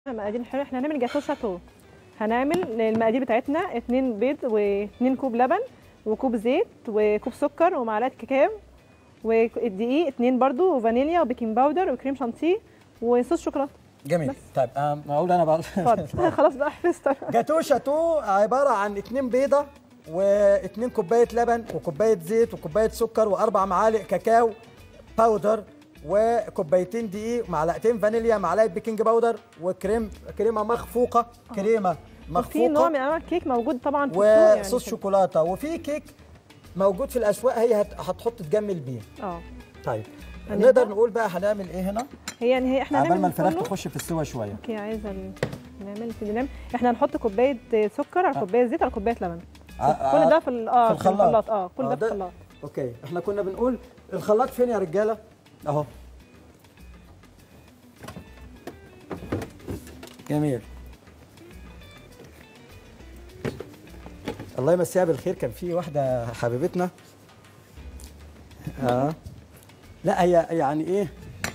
مقادير حلوه احنا هنعمل جاتو شاتو هنعمل المقادير بتاعتنا اتنين بيض واتنين كوب لبن وكوب زيت وكوب سكر ومعلقه كاكاو والدقيق اتنين برضو وفانيليا وبيكنج باودر وكريم شانتيه وصوص شوكولاته جميل بس. طيب آم، اقول انا بقى اتفضل خلاص بقى حفظت جاتو شاتو عباره عن اتنين بيضه واتنين كوبايه لبن وكوبايه زيت وكوبايه سكر واربع معالق كاكاو باودر وكوبايتين دقيق معلقتين فانيليا معلقه بيكنج باودر وكريم كريمه مخفوقه كريمه وفي نوع مخفوقه من انواع الكيك موجود طبعا في السوق يعني وصوص كده. شوكولاته وفي كيك موجود في الاسواق هي هت- هتحط تجمل بيه اه طيب هنبدأ؟ نقدر نقول بقى هنعمل ايه هنا هي يعني هي احنا عبال هنعمل ما الفراخ كله. تخش في السوا شويه اوكي عايزه ال- نعمل نبتدي نعمل احنا هنحط كوبايه سكر على كوبايه زيت على كوبايه لبن ع- كل ده في ال- اه في الخلاط. اه كل آه، ده في ده- الخلاط اوكي احنا كنا بنقول الخلاط فين يا رجاله اهو جميل الله يمسيها بالخير كان في واحده حبيبتنا اه لا هي يعني ايه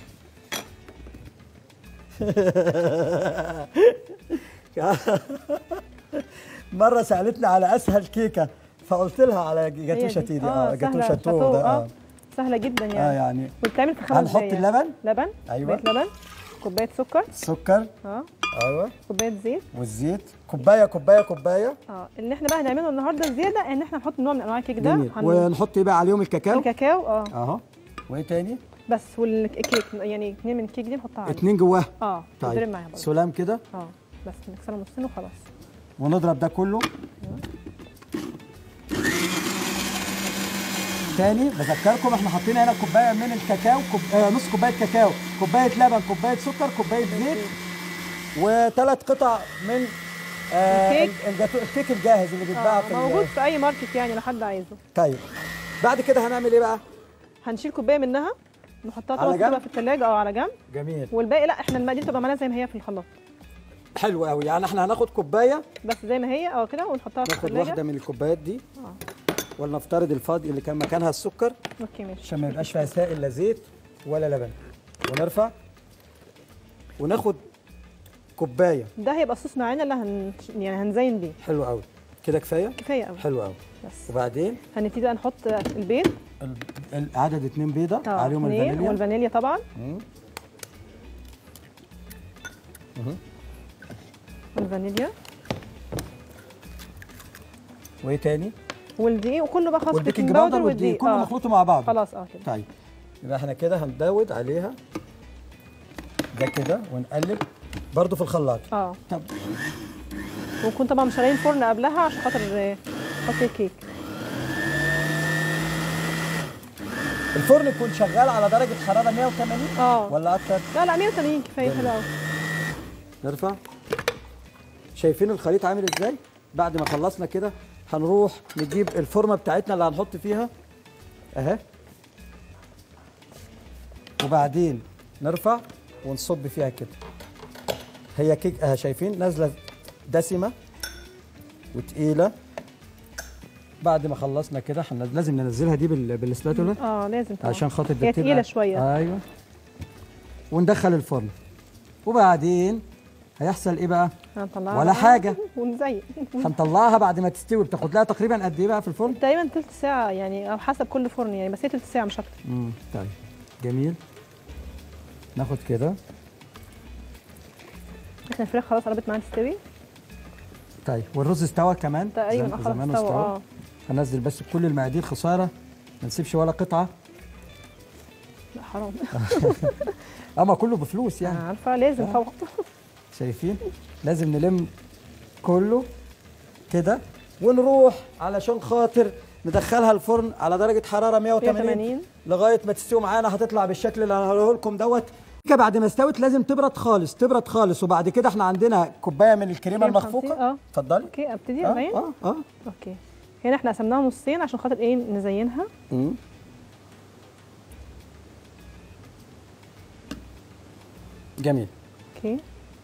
مره سالتني على اسهل كيكه فقلت لها على جاتو هي دي. شاتيه دي اه اه جاتو سهلة، شاتو ده اه سهله جدا اه يعني يعني وبتعمل في خمس هنحط دقايق اللبن لبن أيوة. كوبايه لبن كوبايه سكر السكر اه ايوه كوبايه زيت والزيت كوبايه كوبايه كوبايه اه اللي احنا بقى هنعمله النهارده زياده ان احنا نحط نوع من انواع الكيك ده جميل هن- ونحط ايه بقى عليهم الكاكاو الكاكاو اه اهو وايه تاني بس والكيك يعني اتنين من الكيك دي نحطها عليه اتنين جواه اه تضرب طيب معايا برضه سلام كده اه بس نكسرها نصين وخلاص ونضرب ده كله تاني بذكركم احنا حاطين هنا كوبايه من الكاكاو كوب... آه نص كوبايه كاكاو كوبايه لبن كوبايه سكر كوبايه زيت وثلاث قطع من آه الكيك. ال- الجاتو الكيك الجاهز اللي بيتباع آه في ال- موجود في اي ماركت يعني لو حد عايزه طيب بعد كده هنعمل ايه بقى هنشيل كوبايه منها نحطها على طبعا جنب؟ تبقى في الثلاجه او على جنب جميل والباقي لا احنا المقادير تبقى معانا زي ما هي في الخلاط حلو قوي يعني احنا هناخد كوبايه بس زي ما هي اه كده ونحطها في ناخد الثلاجه واحده من الكوبايات دي اه ولنفترض الفاضي اللي كان مكانها السكر اوكي ماشي عشان ما يبقاش فيها سائل لا زيت ولا لبن ونرفع وناخد كوبايه ده هيبقى الصوص معانا اللي هن... يعني هنزين بيه حلو قوي كده كفايه كفايه قوي حلو قوي بس وبعدين هنبتدي بقى نحط البيض ال- ال- عدد اتنين بيضه اه عليهم اتنين، الفانيليا والفانيليا طبعا مم. والفانيليا وايه تاني والدقيق وكله بقى خلاص والبيكنج بيكنج باودر باودر والدقيق والدقيق كله اه مخلوطه مع بعض خلاص اه كده طيب يبقى احنا كده هندود عليها ده كده ونقلب برضو في الخلاط اه طب ونكون طبعا مشغلين الفرن قبلها عشان خاطر آه، نحط الكيك الفرن يكون شغال على درجه حراره 180 اه ولا اكتر لا لا 180 كفايه جميل. حلو قوي نرفع شايفين الخليط عامل ازاي بعد ما خلصنا كده هنروح نجيب الفورمه بتاعتنا اللي هنحط فيها اهي وبعدين نرفع ونصب فيها كده هي كيك اهي شايفين نازله دسمه وتقيله بعد ما خلصنا كده حن- لازم ننزلها دي بال- بالسباتولا اه لازم طبعا عشان خاطر دي هي بتبقى- تقيله شويه ايوه وندخل الفرن وبعدين هيحصل ايه بقى هنطلعها ولا بقى حاجة. ونزين هنطلعها بعد ما تستوي بتاخد لها تقريبا قد ايه بقى في الفرن تقريبا تلت ساعه يعني او حسب كل فرن يعني بس هي تلت ساعه مش اكتر امم طيب جميل ناخد كده احنا الفراخ خلاص قربت معانا تستوي طيب والرز استوى كمان تقريبا زم- اه خلاص زمانه استوى اه هنزل بس كل المقادير خساره ما نسيبش ولا قطعه لا حرام اما كله بفلوس يعني انا عارفه لازم طبعا شايفين لازم نلم كله كده ونروح علشان خاطر ندخلها الفرن على درجه حراره 180 180 لغايه ما تستوي معانا هتطلع بالشكل اللي انا هقوله لكم دوت كده بعد ما استوت لازم تبرد خالص تبرد خالص وبعد كده احنا عندنا كوبايه من الكريمه كريم المخفوقه خمسين، اه. اتفضلي اوكي ابتدي اه ازين اه اه اوكي هنا احنا قسمناها نصين عشان خاطر ايه نزينها مم. جميل اوكي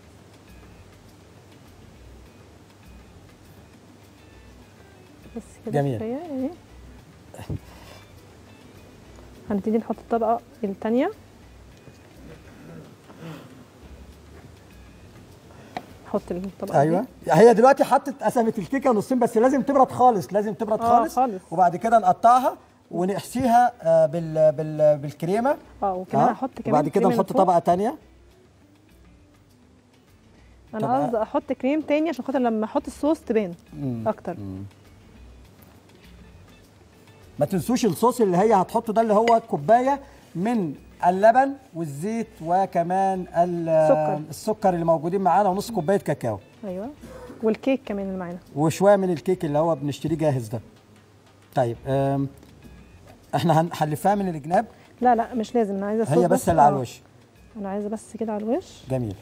بس كده جميل. كفايه يعني هنبتدي نحط الطبقه الثانيه نحط الطبقه ايوه دي. هي دلوقتي حطت قسمت الكيكه نصين بس لازم تبرد خالص لازم تبرد آه، خالص خالص. وبعد كده نقطعها ونحشيها آه، بال بال بالكريمه اه وكمان هحط كمان وبعد كده كريمة نحط من فوق. طبقه تانية انا طبقة. قصدي احط كريم تاني عشان خاطر لما احط الصوص تبان اكتر ما تنسوش الصوص اللي هي هتحطه ده اللي هو كوبايه من اللبن والزيت وكمان ال- السكر. السكر اللي موجودين معانا ونص كوبايه كاكاو ايوه والكيك كمان اللي معانا وشويه من الكيك اللي هو بنشتريه جاهز ده طيب آم، احنا هن- هنلفها من الجناب لا لا مش لازم انا عايزه الصوص هي بس اللي على آه. الوش انا عايزه بس كده على الوش جميل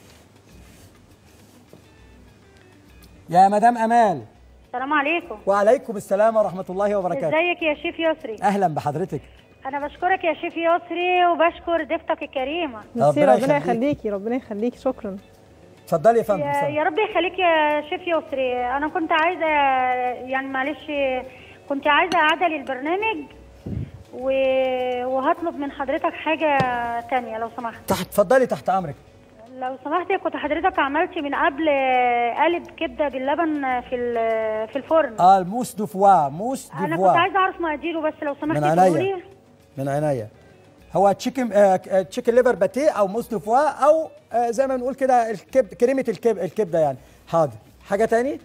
يا مدام امال السلام عليكم وعليكم السلام ورحمه الله وبركاته ازيك يا شيف يسري اهلا بحضرتك انا بشكرك يا شيف يسري وبشكر ضيفتك الكريمه ميرسي ربنا ربنا يخليك. يخليكي ربنا يخليكي شكرا اتفضلي يا فندم يا, اتفضلي. يا رب يخليك يا شيف يسري انا كنت عايزه يعني معلش كنت عايزه اعاده للبرنامج و... وهطلب من حضرتك حاجه تانية لو سمحت تحت اتفضلي تحت امرك لو سمحت كنت حضرتك عملت من قبل قالب كبده باللبن في ال- في الفرن اه الموس دو فوا موس دو انا فوا كنت عايزه اعرف مقاديره بس لو سمحت من تقولوا عينيا لي من عينيا هو تشيكن آه تشيكن ليفر باتيه او موس دو فوا او آه زي ما بنقول كده الكبد كريمه الكب الكبده يعني حاضر حاجه تاني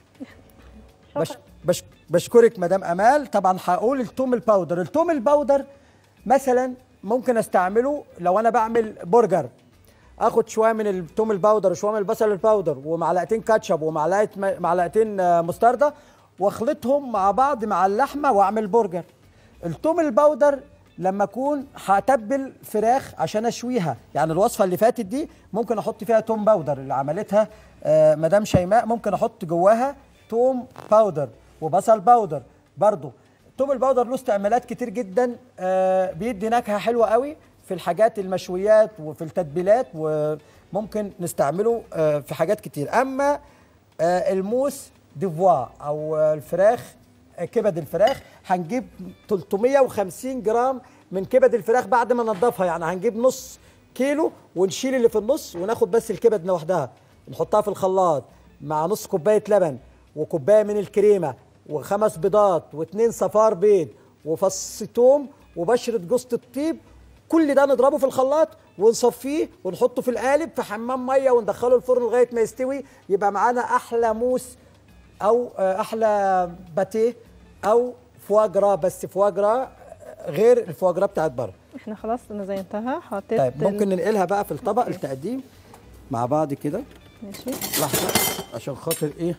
بش شكرا بش بشكرك مدام امال طبعا هقول التوم الباودر التوم الباودر مثلا ممكن استعمله لو انا بعمل برجر اخد شويه من التوم الباودر وشويه من البصل الباودر ومعلقتين كاتشب ومعلقه م- معلقتين آه، مستردة واخلطهم مع بعض مع اللحمه واعمل برجر التوم الباودر لما اكون هتبل فراخ عشان اشويها يعني الوصفه اللي فاتت دي ممكن احط فيها توم باودر اللي عملتها آه، مدام شيماء ممكن احط جواها توم باودر وبصل باودر برضو التوم الباودر له استعمالات كتير جدا آه، بيدي نكهه حلوه قوي في الحاجات المشويات وفي التتبيلات وممكن نستعمله آه، في حاجات كتير اما آه، الموس ديفوا او آه، الفراخ آه، كبد الفراخ هنجيب 350 جرام من كبد الفراخ بعد ما ننضفها يعني هنجيب نص كيلو ونشيل اللي في النص وناخد بس الكبد لوحدها نحطها في الخلاط مع نص كوبايه لبن وكوبايه من الكريمه وخمس بيضات واتنين صفار بيض وفص توم وبشره جوزة الطيب كل ده نضربه في الخلاط ونصفيه ونحطه في القالب في حمام ميه وندخله الفرن لغايه ما يستوي يبقى معانا احلى موس او آه، احلى باتيه او فواجرا بس فواجرا غير الفواجرا بتاعت بره احنا خلاص انا زينتها حطيت طيب ال- ممكن ننقلها بقى في الطبق التقديم مع بعض كده ماشي لحظه عشان خاطر ايه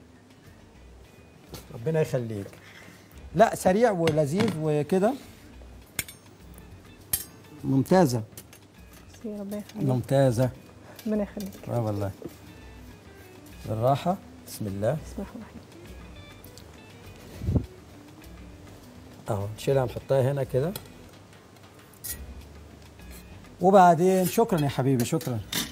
ربنا يخليك لا سريع ولذيذ وكده ممتازه ميرسي ربنا يخليك ممتازه ربنا يخليك اه والله بالراحه بسم الله بسم الله الرحمن الرحيم اهو نشيلها نحطها هنا كده وبعدين شكرا يا حبيبي شكرا